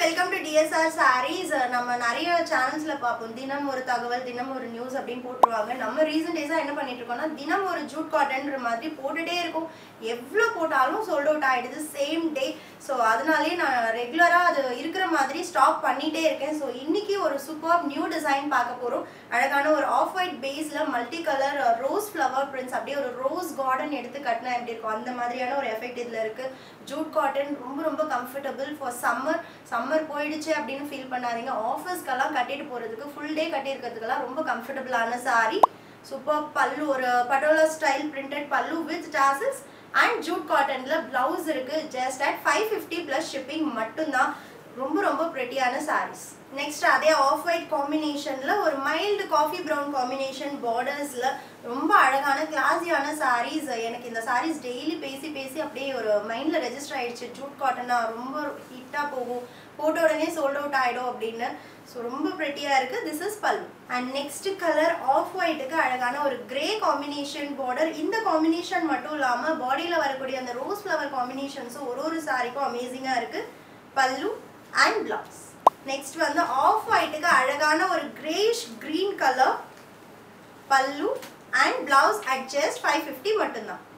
welcome to TSR saris நம்ம நிறைய சேனல்ஸ்ல பார்ப்போம் தினம் ஒரு தகவல் தினம் ஒரு நியூஸ் அப்படின்னு போட்டுருவாங்க நம்ம ரீசன்ட் டேஸா என்ன பண்ணிட்டு இருக்கோம்னா தினம் ஒரு ஜூட் காட்டன்ற மாதிரி போட்டுட்டே இருக்கும் எவ்வளோ போட்டாலும் சோல்ட் அவுட் ஆயிடுது சேம் டே ஸோ அதனாலேயே நான் ரெகுலராக அது இருக்கிற மாதிரி ஸ்டாக் பண்ணிட்டே இருக்கேன் ஸோ இன்னைக்கு ஒரு சூப்பர் நியூ டிசைன் பார்க்க போகிறோம் அழகான ஒரு ஆஃப் ஒயிட் பேஸில் multi colour rose flower prints அப்படியே ஒரு ரோஸ் கார்டன் எடுத்து கட்டினா எப்படி இருக்கும் அந்த மாதிரியான ஒரு எஃபெக்ட் இதில் இருக்குது ஜூட் காட்டன் ரொம்ப ரொம்ப கம்ஃபர்டபுள் ஃபார் சம்மர் சம்மர் போயிடுச்சு அப்படின்னு ஃபீல் பண்ணாதீங்க ஆஃபீஸ்க்கெல்லாம் கட்டிட்டு போகிறதுக்கு ஃபுல் டே கட்டியிருக்கிறதுக்கெல்லாம் ரொம்ப கம்ஃபர்டபுளான saree சூப்பர் பல்லு ஒரு Patola style printed pallu with tassels and jute காட்டனில் ப்ளவுஸ் இருக்குது just at five fifty plus shipping மட்டும்தான் ரொம்ப ரொம்ப ப்ரெட்டியான sarees நெக்ஸ்ட் அதே ஆஃப் ஒயிட் காம்பினேஷனில் ஒரு மைல்டு காஃபி ப்ரௌன் காம்பினேஷன் பார்டர்ஸில் ரொம்ப அழகான கிளாஸியான sarees எனக்கு இந்த sarees டெய்லி பேசி பேசி அப்படியே ஒரு மைண்டில் ரெஜிஸ்டர் ஆயிடுச்சு ஜூட் காட்டனா ரொம்ப ஹிட்டாக போகும் போட்ட உடனே சோல்ட் அவுட் ஆகிடும் அப்படின்னு ஸோ ரொம்ப ப்ரெட்டியாக இருக்குது this is pallu and next colour off ஒயிட்டுக்கு அழகான ஒரு கிரே காம்பினேஷன் பார்டர் இந்த காம்பினேஷன் மட்டும் இல்லாமல் பாடியில் வரக்கூடிய அந்த ரோஸ் ஃப்ளவர் காம்பினேஷன்ஸும் ஒரு ஒரு சாரிக்கும் அமேசிங்காக இருக்குது பல்லு அண்ட் பிளவுஸ் நெக்ஸ்ட் வந்து ஆஃப் ஒயிட்டுக்கு அழகான ஒரு greyish green colour pallu and blouse at just five fifty மட்டும்தான்